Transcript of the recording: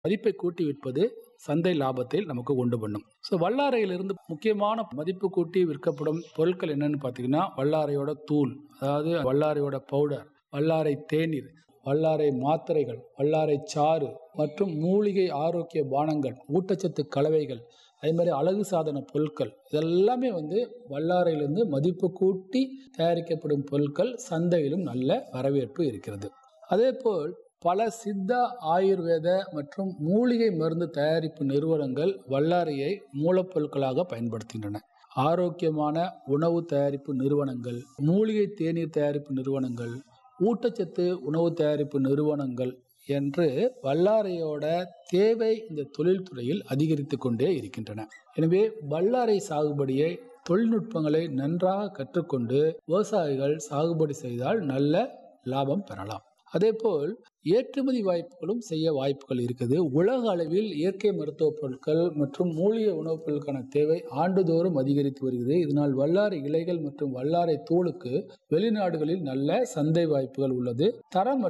மதிப்பை கூட்டி விற்பது சந்தை லாபத்தை நமக்கு உண்டு பண்ணும் ஸோ வல்லாரையிலிருந்து முக்கியமான மதிப்பு கூட்டி விற்கப்படும் பொருட்கள் என்னன்னு பார்த்தீங்கன்னா வல்லாரையோட தூள் அதாவது வல்லாரையோட பவுடர் வல்லாரை தேநீர் வல்லாரை மாத்திரைகள் வல்லாரை சாறு மற்றும் மூலிகை ஆரோக்கிய பானங்கள் ஊட்டச்சத்து கலவைகள் அதே மாதிரி அழகு சாதன பொருட்கள் இதெல்லாமே வந்து வல்லாரையிலிருந்து மதிப்பு கூட்டி தயாரிக்கப்படும் பொருட்கள் சந்தையிலும் நல்ல வரவேற்பு இருக்கிறது அதேபோல் பல சித்தா ஆயுர்வேத மற்றும் மூலிகை மருந்து தயாரிப்பு நிறுவனங்கள் வல்லாரையை மூலப்பொருட்களாக பயன்படுத்துகின்றன ஆரோக்கியமான உணவு தயாரிப்பு நிறுவனங்கள் மூலிகை தேநீர் தயாரிப்பு நிறுவனங்கள் ஊட்டச்சத்து உணவு தயாரிப்பு நிறுவனங்கள் என்று வல்லாரையோட தேவை இந்த தொழில்துறையில் அதிகரித்து கொண்டே இருக்கின்றன எனவே வல்லாரை சாகுபடியை தொழில்நுட்பங்களை நன்றாக கற்றுக்கொண்டு விவசாயிகள் சாகுபடி செய்தால் நல்ல லாபம் பெறலாம் அதேபோல் ஏற்றுமதி வாய்ப்புகளும் செய்ய வாய்ப்புகள் இருக்குது உலக அளவில் இயற்கை மருத்துவ பொருட்கள் மற்றும் மூலிகை உணவுப் பொருட்களுக்கான தேவை ஆண்டுதோறும் அதிகரித்து வருகிறது இதனால் வல்லாரை இலைகள் மற்றும் வல்லாரை தூளுக்கு வெளிநாடுகளில் நல்ல சந்தை வாய்ப்புகள் உள்ளது தரம்